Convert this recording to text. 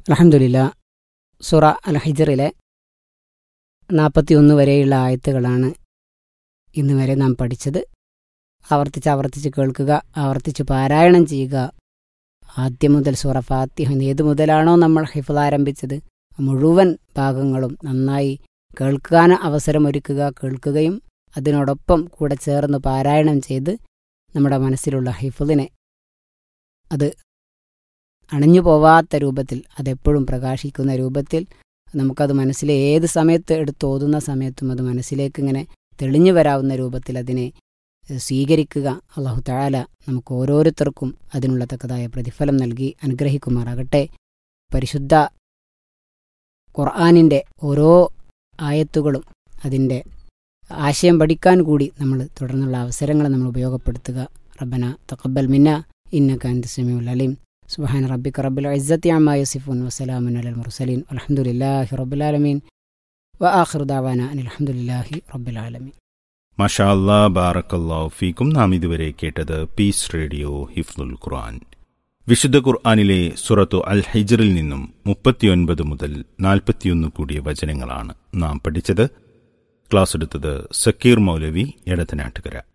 അലഹമുല്ല സുറ അൽ ഹിജറിലെ നാൽപ്പത്തിയൊന്ന് വരെയുള്ള ആയത്തുകളാണ് ഇന്ന് വരെ നാം പഠിച്ചത് ആവർത്തിച്ച് ആവർത്തിച്ച് കേൾക്കുക ആവർത്തിച്ച് പാരായണം ചെയ്യുക ആദ്യം മുതൽ സൂറ ഫാത്തിഹ ഏത് മുതലാണോ നമ്മൾ ഹിഫ്ള് ആരംഭിച്ചത് മുഴുവൻ ഭാഗങ്ങളും നന്നായി കേൾക്കാൻ അവസരമൊരുക്കുക കേൾക്കുകയും അതിനോടൊപ്പം കൂടെ ചേർന്ന് പാരായണം ചെയ്ത് നമ്മുടെ മനസ്സിലുള്ള ഹിഫുദിനെ അത് അണഞ്ഞു പോവാത്ത രൂപത്തിൽ അതെപ്പോഴും പ്രകാശിക്കുന്ന രൂപത്തിൽ നമുക്കത് മനസ്സിലെ ഏത് സമയത്ത് എടുത്ത് ഓതുന്ന സമയത്തും അത് മനസ്സിലേക്ക് ഇങ്ങനെ തെളിഞ്ഞു വരാവുന്ന രൂപത്തിൽ അതിനെ സ്വീകരിക്കുക അള്ളാഹു താല നമുക്ക് ഓരോരുത്തർക്കും അതിനുള്ള തക്കതായ പ്രതിഫലം നൽകി അനുഗ്രഹിക്കുമാറാകട്ടെ പരിശുദ്ധ ഖുർആാനിൻ്റെ ഓരോ ആയത്തുകളും അതിൻ്റെ ആശയം പഠിക്കാൻ കൂടി നമ്മൾ തുടർന്നുള്ള അവസരങ്ങൾ നമ്മൾ ഉപയോഗപ്പെടുത്തുക റബ്ബന തക്കബൽ മിന്ന ഇന്നക അന്ത സമീഉൽ അലീം സുബ്ഹാന റബ്ബിക റബ്ബിൽ ഇസ്സത്തി അമ്മാ യസിഫൂൻ വസലാമുൻ അലൽ മുർസലീൻ അൽഹംദുലില്ലാഹി റബ്ബിൽ ആലമീൻ വആഖിറു ദഅവാന അനിൽ ഹംദുലില്ലാഹി റബ്ബിൽ ആലമീൻ മഷാ അല്ലാ ബാറക്കല്ലാഹു ഫീക്കും നാം ഇതുവരെ കേട്ടത് പീസ് റേഡിയോ ഹിഫ്ലുൽ ഖുർആൻ വിശുദ്ധ ഖുർആനിലെ സുറത്തു അൽ ഹൈജറിൽ നിന്നും മുപ്പത്തിയൊൻപത് മുതൽ നാൽപ്പത്തിയൊന്ന് കൂടിയ വചനങ്ങളാണ് നാം പഠിച്ചത് ക്ലാസ് എടുത്തത് സക്കീർ മൗലവി എടത്തനാട്ടുകര